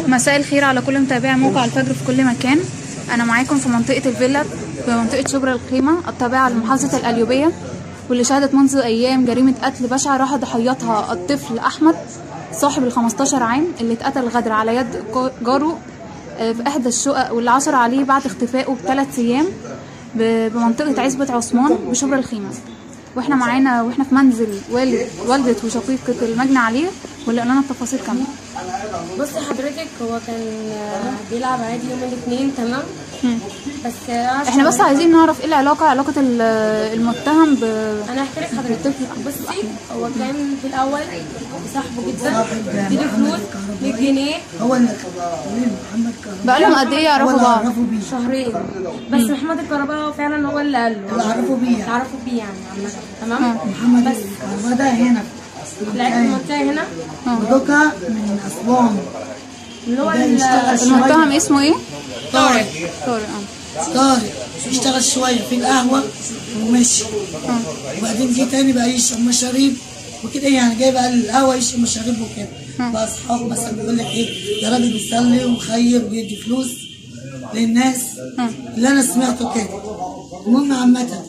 مساء الخير على كل متابعي موقع الفجر في كل مكان انا معاكم في منطقه الفيلا في منطقه شبرا الخيمه التابعه لمحافظه القليوبيه واللي شهدت منذ ايام جريمه قتل بشعه راح ضحيتها الطفل احمد صاحب ال 15 عام اللي اتقتل غدر على يد جاره آه، في احدى الشقق واللي عثر عليه بعد اختفائه بثلاث ايام ب- بمنطقه عزبه عثمان بشبرا الخيمه واحنا معانا واحنا في منزل والد والده وشقيقه المجني عليه واللي قال لنا التفاصيل كامله بصي حضرتك هو كان آه، بيلعب عادي يوم الاثنين تمام بس آه، احنا بس عايزين نعرف ايه العلاقه علاقه ال- المتهم ب انا هحكي لك حضرتك بصي هو كان في الاول صاحبه جدا اديله فلوس 100 جنيه هو اللي مين محمد كهرباء بقالهم قد ايه هو يعرفوا اللي بعض عرفوا بيه شهرين بس محمد الكهرباء فعلا هو اللي قال له اللي عرفوا بيه يعني. عرفوا بيه يعني عامة تمام محمد بس الكهرباء ده هنا لعبت المنطقة هنا ودوكا من اسوان اللي هو ده ال- يشتغل المتهم اسمه ايه طارق طارق اه طارق اشتغل شويه في القهوه ومشي وبعدين جه تاني بقى يشرب مشاريب وكده يعني جاي بقى القهوه يشرب مشاريب وكده بقى اصحابه مثلا بيقول لك ايه ده راجل بيصلي ومخير وبيدي فلوس للناس اللي انا سمعته كده المهم عامة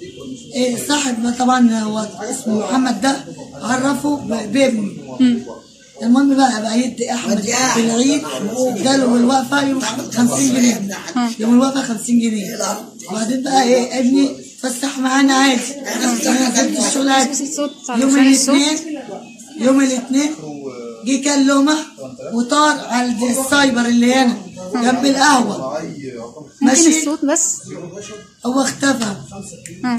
إيه صاحب طبعا هو اسمه محمد ده عرفه ب- بابني المهم بقى بقى يدي احمد في العيد اداله الوقفه يوم 50 جنيه يوم الوقفه 50 جنيه وبعدين بقى ايه ابني فسح معانا عادي انا نزلت الشغل عادي الصوت يوم علشان الصوت الاثنين يوم الاثنين جه كلمه وطار على السايبر اللي هنا جنب القهوه ممكن ماشي الصوت بس هو اختفى اه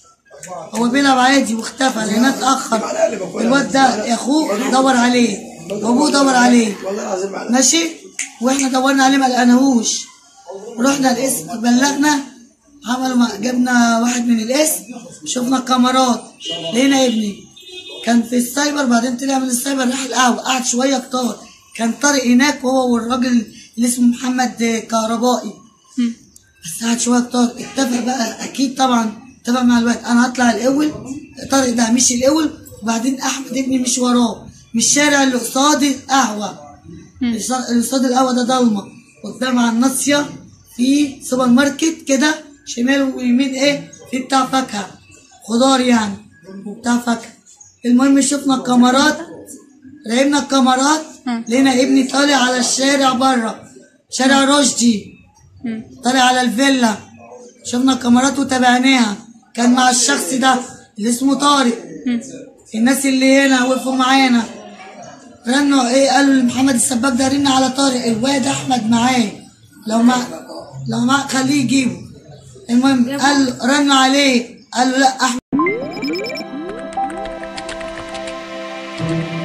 هو بيلعب عادي واختفى لان اتاخر الواد ده اخوه دور عليه وابوه دور عليه ماشي واحنا دورنا عليه ما لقيناهوش رحنا القسم بلغنا عملوا ما جبنا واحد من القسم شفنا الكاميرات لقينا ابني كان في السايبر بعدين طلع من السايبر راح القهوه قعد شويه كتار كان طارق هناك هو والراجل اللي اسمه محمد كهربائي بس قعد شويه كتار اتفق بقى اكيد طبعا اتفق مع الواد انا هطلع الاول طارق ده مشي الاول وبعدين احمد ابني مش وراه من الشارع اللي قصاد القهوه اللي قصاد القهوه ده ضلمه قدام على الناصيه في سوبر ماركت كده شمال ويمين ايه في بتاع فاكهه خضار يعني وبتاع فاكهه المهم شفنا الكاميرات راقبنا الكاميرات لقينا ابني طالع على الشارع بره شارع رشدي طالع على الفيلا شفنا الكاميرات وتابعناها كان مع الشخص ده اللي اسمه طارق الناس اللي هنا وقفوا معانا رنوا ايه قالوا لمحمد السباك ده رن على طارق الواد احمد معاه لو ما لو ما خليه يجيبه المهم قال رنوا عليه قالوا لا احمد